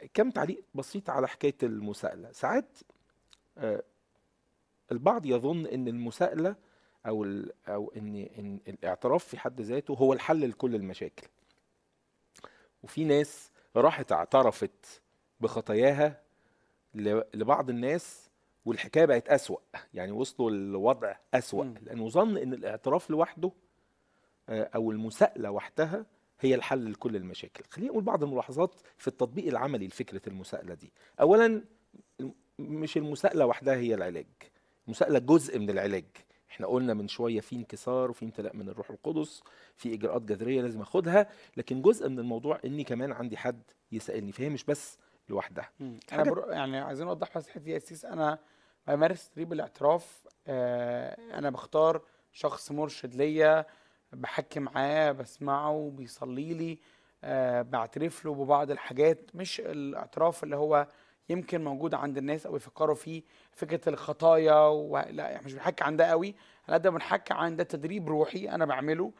كم تعليق بسيط على حكايه المساءله ساعات آه، البعض يظن ان المساءله او ال- او ان ان الاعتراف في حد ذاته هو الحل لكل المشاكل وفي ناس راحت اعترفت بخطاياها ل- لبعض الناس والحكايه بقت اسوأ يعني وصلوا لوضع اسوأ مم. لانه ظن ان الاعتراف لوحده آه، او المساءله وحدها هي الحل لكل المشاكل خلينا نقول بعض الملاحظات في التطبيق العملي لفكره المساءله دي اولا الم- مش المساءله وحدها هي العلاج المساءله جزء من العلاج احنا قلنا من شويه في انكسار وفي امتلاء من الروح القدس في اجراءات جذريه لازم اخدها لكن جزء من الموضوع اني كمان عندي حد يسالني فهي مش بس لوحدها مم. انا حاجة- برو... يعني عايزين نوضح بس الحته دي يا اسيس انا بمارس تدريب الاعتراف آه انا بختار شخص مرشد ليا بحكي معاه بسمعه بيصلي لي آه بعترف له ببعض الحاجات مش الاعتراف اللي هو يمكن موجود عند الناس او يفكروا فيه فكره الخطايا و... لا يعني مش بنحكي عن ده قوي على قد ما بنحكي عن ده تدريب روحي انا بعمله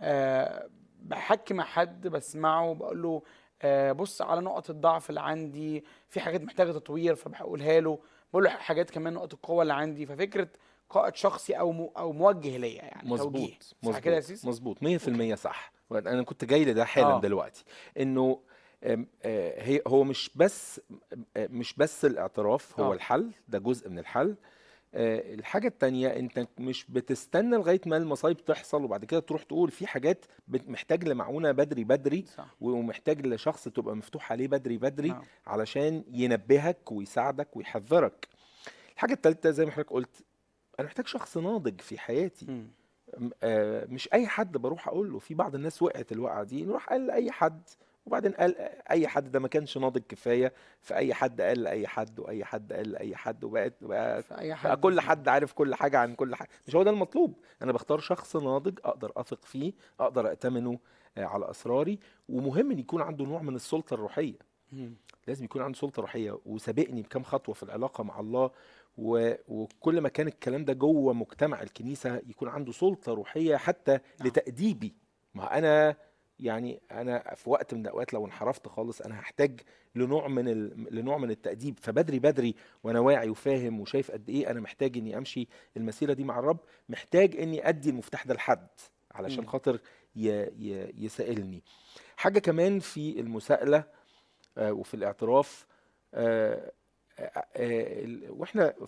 آه بحكي مع حد بسمعه بقول له آه، بص على نقط الضعف اللي عندي في حاجات محتاجه تطوير فبقولها له بقول له حاجات كمان نقط القوه اللي عندي ففكره قائد شخصي او مو او موجه ليا يعني توجيه مظبوط صح كده يا سيس مظبوط 100% صح انا كنت جاي لده حالا آه. دلوقتي انه آم، آه، هي هو مش بس آه، مش بس الاعتراف هو آه. الحل ده جزء من الحل آه، الحاجة التانية انت مش بتستنى لغاية ما المصايب تحصل وبعد كده تروح تقول في حاجات بت- محتاج لمعونة بدري بدري صح ومحتاج لشخص تبقى مفتوح عليه بدري بدري نعم. علشان ينبهك ويساعدك ويحذرك الحاجة التالتة زي ما حضرتك قلت انا محتاج شخص ناضج في حياتي مم. م- آه، مش اي حد بروح اقول له في بعض الناس وقعت الوقعه دي نروح قال لاي حد وبعدين قال اي حد ده ما كانش ناضج كفايه فاي حد قال لاي حد واي حد قال لاي حد وبقت بقى فاي بقى حد كل حد عارف كل حاجه عن كل حاجه مش هو ده المطلوب انا بختار شخص ناضج اقدر اثق فيه اقدر اتمنه آه، على اسراري ومهم ان يكون عنده نوع من السلطه الروحيه مم. لازم يكون عنده سلطه روحيه وسابقني بكام خطوه في العلاقه مع الله و... وكل ما كان الكلام ده جوه مجتمع الكنيسه يكون عنده سلطه روحيه حتى نعم. لتاديبي ما انا يعني انا في وقت من الاوقات لو انحرفت خالص انا هحتاج لنوع من ال... لنوع من التاديب فبدري بدري وانا واعي وفاهم وشايف قد ايه انا محتاج اني امشي المسيره دي مع الرب محتاج اني ادي المفتاح ده لحد علشان مم. خاطر ي... ي... يسائلني حاجه كمان في المساءله آه، وفي الاعتراف آه، آه، آه، ال- واحنا